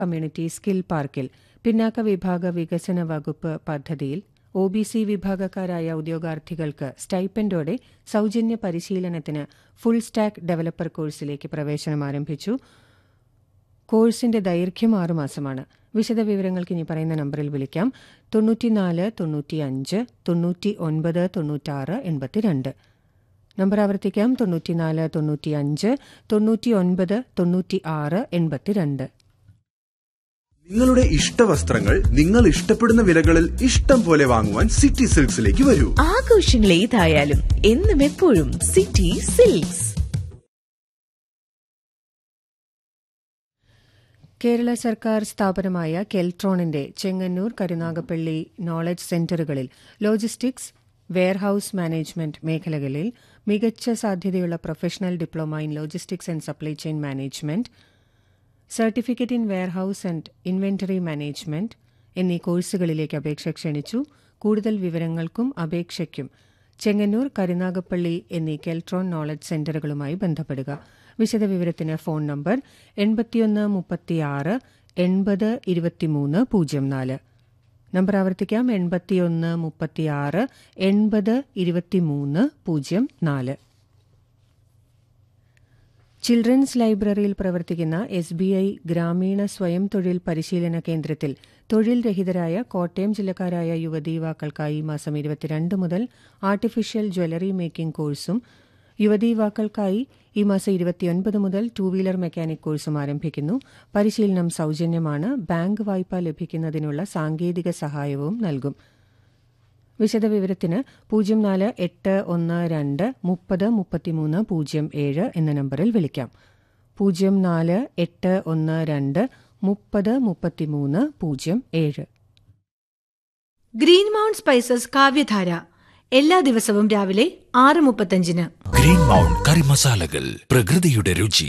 community skill പാർക്കിൽ പിന്നാക്ക വിഭാഗ വികസന വകുപ്പ് പദ്ധതിയിൽ ഒ ബി സി വിഭാഗക്കാരായ ഉദ്യോഗാർത്ഥികൾക്ക് സ്റ്റൈപ്പൻഡോടെ സൌജന്യ പരിശീലനത്തിന് ഫുൾ സ്റ്റാക്ക് ഡെവലപ്പർ കോഴ്സിലേക്ക് പ്രവേശനം ആരംഭിച്ചു കോഴ്സിന്റെ ദൈർഘ്യം ആറുമാസമാണ് വിശദവിവരങ്ങൾക്ക് ഇനി പറയുന്ന നമ്പറിൽ വിളിക്കാം തൊണ്ണൂറ്റിനാല് തൊണ്ണൂറ്റിയഞ്ച് തൊണ്ണൂറ്റി ഒൻപത് തൊണ്ണൂറ്റാറ് എൺപത്തിരണ്ട് നമ്പർ ആവർത്തിക്കാം തൊണ്ണൂറ്റിനാല് തൊണ്ണൂറ്റിയഞ്ച് തൊണ്ണൂറ്റി ഒൻപത് തൊണ്ണൂറ്റി ആറ് എൺപത്തിരണ്ട് നിങ്ങളുടെ ഇഷ്ട വസ്ത്രങ്ങൾ നിങ്ങൾ ഇഷ്ടപ്പെടുന്ന വിലകളിൽ ഇഷ്ടം പോലെ വാങ്ങുവാൻ സിറ്റി സിൽക്സിലേക്ക് വരൂ ആഘോഷങ്ങൾ ഏതായാലും എന്നും എപ്പോഴും സിറ്റി സിൽക്സ് കേരള സർക്കാർ സ്ഥാപനമായ കെൽട്രോണിന്റെ ചെങ്ങന്നൂർ കരുനാഗപ്പള്ളി നോളജ് സെന്ററുകളിൽ ലോജിസ്റ്റിക്സ് വെയർഹൌസ് മാനേജ്മെന്റ് മേഖലകളിൽ മികച്ച സാധ്യതയുള്ള professional diploma in logistics and supply chain management certificate in warehouse and inventory management എന്നീ കോഴ്സുകളിലേക്ക് അപേക്ഷ ക്ഷണിച്ചു കൂടുതൽ വിവരങ്ങൾക്കും അപേക്ഷയ്ക്കും ചെങ്ങന്നൂർ കരുനാഗപ്പള്ളി എന്നീ കെൽട്രോൺ നോളജ് സെന്ററുകളുമായി ബന്ധപ്പെടുക വിശദവിവരത്തിന് ഫോൺ നമ്പർ എൺപത്തിയൊന്ന് മുപ്പത്തിയാറ് എൺപത് ഇരുപത്തിമൂന്ന് പൂജ്യം നാല് നമ്പർ ആവർത്തിക്കാം എൺപത്തിയൊന്ന് മുപ്പത്തിയാറ് എൺപത് ഇരുപത്തിമൂന്ന് പൂജ്യം നാല് ചിൽഡ്രൻസ് ലൈബ്രറിയിൽ പ്രവർത്തിക്കുന്ന എസ് ബി ഐ ഗ്രാമീണ സ്വയം തൊഴിൽ പരിശീലന കേന്ദ്രത്തിൽ തൊഴിൽ രഹിതരായ കോട്ടയം ജില്ലക്കാരായ യുവതീ യുവാക്കൾക്കായി ഈ മാസം ഇരുപത്തിരണ്ട് മുതൽ ആർട്ടിഫിഷ്യൽ ജ്വല്ലറി മേക്കിംഗ് കോഴ്സും യുവതീ യുവാക്കൾക്കായി ഈ മാസം ഇരുപത്തിയൊൻപത് മുതൽ ടൂ വീലർ മെക്കാനിക് കോഴ്സും ആരംഭിക്കുന്നു പരിശീലനം സൌജന്യമാണ് ബാങ്ക് വായ്പ ലഭിക്കുന്നതിനുള്ള സാങ്കേതിക സഹായവും നൽകും വിശദവിവരത്തിന് പൂജ്യം നാല് എട്ട് ഒന്ന് രണ്ട് മുപ്പത് മുപ്പത്തിമൂന്ന് പൂജ്യം ഏഴ് എന്ന നമ്പറിൽ വിളിക്കാം പൂജ്യം നാല് എട്ട് ഒന്ന് രണ്ട് മുപ്പത് മുപ്പത്തിമൂന്ന് പൂജ്യം ഏഴ് ഗ്രീൻ മൗണ്ട് സ്പൈസസ് കാവ്യധാര എല്ലാ ദിവസവും രാവിലെ ആറ് മുപ്പത്തഞ്ചിന് ഗ്രീൻ മൗണ്ട് കറി മസാലകൾ പ്രകൃതിയുടെ രുചി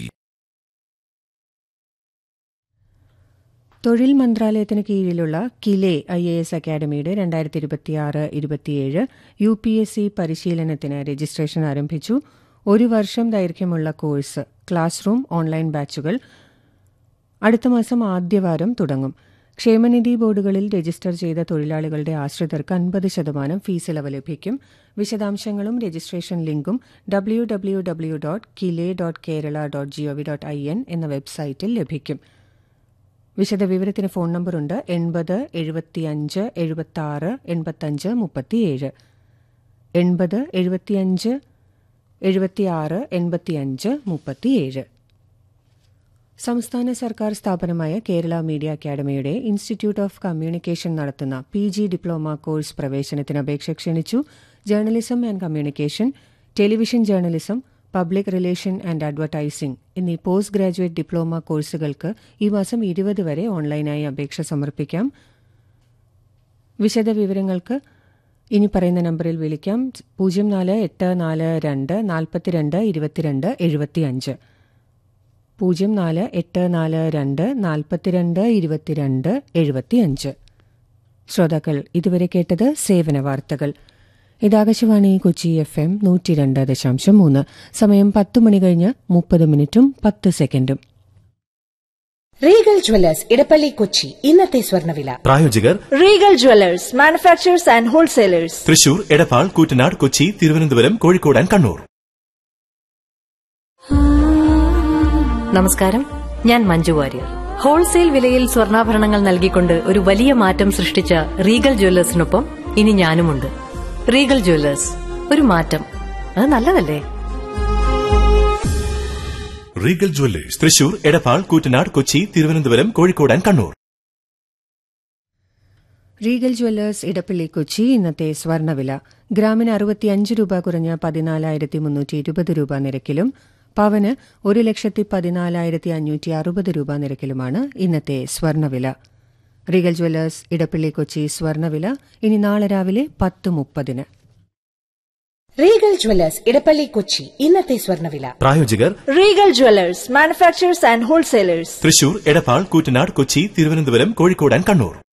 തൊഴിൽ മന്ത്രാലയത്തിന് കീഴിലുള്ള കിലെ ഐ എ എസ് അക്കാദമിയുടെ രണ്ടായിരത്തി ഇരുപത്തിയാറ് ഇരുപത്തിയേഴ് യു പി എസ് സി പരിശീലനത്തിന് രജിസ്ട്രേഷൻ ആരംഭിച്ചു ഒരു വർഷം ദൈർഘ്യമുള്ള കോഴ്സ് ക്ലാസ് റൂം ഓൺലൈൻ ബാച്ചുകൾ അടുത്ത മാസം ആദ്യവാരം തുടങ്ങും ക്ഷേമനിധി ബോർഡുകളിൽ രജിസ്റ്റർ ചെയ്ത തൊഴിലാളികളുടെ ആശ്രിതർക്ക് അൻപത് ശതമാനം ഫീസ് ഇളവ് ലഭിക്കും വിശദാംശങ്ങളും രജിസ്ട്രേഷൻ ലിങ്കും W W W dot KILE dot Kerala dot G O V dot I N എന്ന വെബ്സൈറ്റിൽ ലഭിക്കും വിശദവിവരത്തിന് ഫോൺ നമ്പറുണ്ട് എൺപത് എഴുപത്തിയഞ്ച് എഴുപത്താറ് എൺപത്തഞ്ച് മുപ്പത്തിയേഴ് എൺപത് എഴുപത്തിയഞ്ച് എഴുപത്തിയാറ് എൺപത്തിയഞ്ച് മുപ്പത്തിയേഴ് സംസ്ഥാന സർക്കാർ സ്ഥാപനമായ കേരള മീഡിയ അക്കാദമിയുടെ ഇൻസ്റ്റിറ്റ്യൂട്ട് ഓഫ് കമ്മ്യൂണിക്കേഷൻ നടത്തുന്ന പി ജി ഡിപ്ലോമ കോഴ്സ് പ്രവേശനത്തിന് അപേക്ഷ ക്ഷണിച്ചു journalism and communication television journalism public relation and advertising എന്നീ പോസ്റ്റ് ഗ്രാജുവേറ്റ് ഡിപ്ലോമ കോഴ്സുകൾക്ക് ഈ മാസം ഇരുപത് വരെ ഓൺലൈനായി അപേക്ഷ സമർപ്പിക്കാം വിശദവിവരങ്ങൾക്ക് ഇനി പറയുന്ന നമ്പറിൽ വിളിക്കാം പൂജ്യം നാല് എട്ട് നാല് രണ്ട് നാൽപ്പത്തിരണ്ട് ഇരുപത്തിരണ്ട് എഴുപത്തിയഞ്ച് പൂജ്യം നാല് എട്ട് നാല് രണ്ട് നാൽപ്പത്തിരണ്ട് ഇരുപത്തിരണ്ട് എഴുപത്തിയഞ്ച് ശ്രോതാക്കൾ ഇതുവരെ കേട്ടത് സേവന വാർത്തകൾ ഇത് ആകാശവാണി കൊച്ചി എഫ് എം നൂറ്റി രണ്ട് ദശാംശം മൂന്ന് സമയം പത്ത് മണി കഴിഞ്ഞ് മുപ്പത് മിനിറ്റും പത്ത് സെക്കൻഡും റീഗൽ ജ്വല്ലേഴ്സ് ഇടപ്പള്ളി കൊച്ചി ഇന്നത്തെ സ്വർണ്ണവില പ്രായോജകർ Regal jewellers manufacturers and wholesalers Thrissur Edappal Koottanad Kochi Thiruvananthapuram Kozhikode and Kannur നമസ്കാരം ഞാൻ മഞ്ജു വാര്യർ ഹോൾസെയിൽ വിലയിൽ സ്വർണ്ണാഭരണങ്ങൾ നൽകിക്കൊണ്ട് ഒരു വലിയ മാറ്റം സൃഷ്ടിച്ച റീഗൽ ജ്വല്ലേഴ്സിനൊപ്പം ഇനി ഞാനുമുണ്ട് റീഗൽ ജ്വല്ലേഴ്സ് ഒരു മാറ്റം അത് നല്ലതല്ലേ Regal jewellers Thrissur Edappal Koottanad Kochi Thiruvananthapuram Kozhikode and Kannur Regal jewellers Edappally Kochi ഇന്നത്തെ സ്വർണ്ണവില ഗ്രാമിന് അറുപത്തിയഞ്ച് രൂപ കുറഞ്ഞ് പതിനാലായിരത്തി മുന്നൂറ്റി ഇരുപത് രൂപ നിരക്കിലും പവന് ഒരു ലക്ഷത്തി പതിനാലായിരത്തി അഞ്ഞൂറ്റി അറുപത് രൂപ നിരക്കിലുമാണ് ഇന്നത്തെ സ്വർണ്ണവില റീഗൽ ജ്വല്ലേഴ്സ് ഇടപ്പള്ളി കൊച്ചി സ്വർണ്ണവില ഇനി നാളെ രാവിലെ പത്ത് മുപ്പതിന് റീഗൽ ജ്വല്ലേഴ്സ് ഇടപ്പള്ളി കൊച്ചി ഇന്നത്തെ സ്വർണ്ണവില പ്രായോജകർ Regal jewellers manufacturers and wholesalers Thrissur Edappal Koottanad Kochi Thiruvananthapuram Kozhikode and Kannur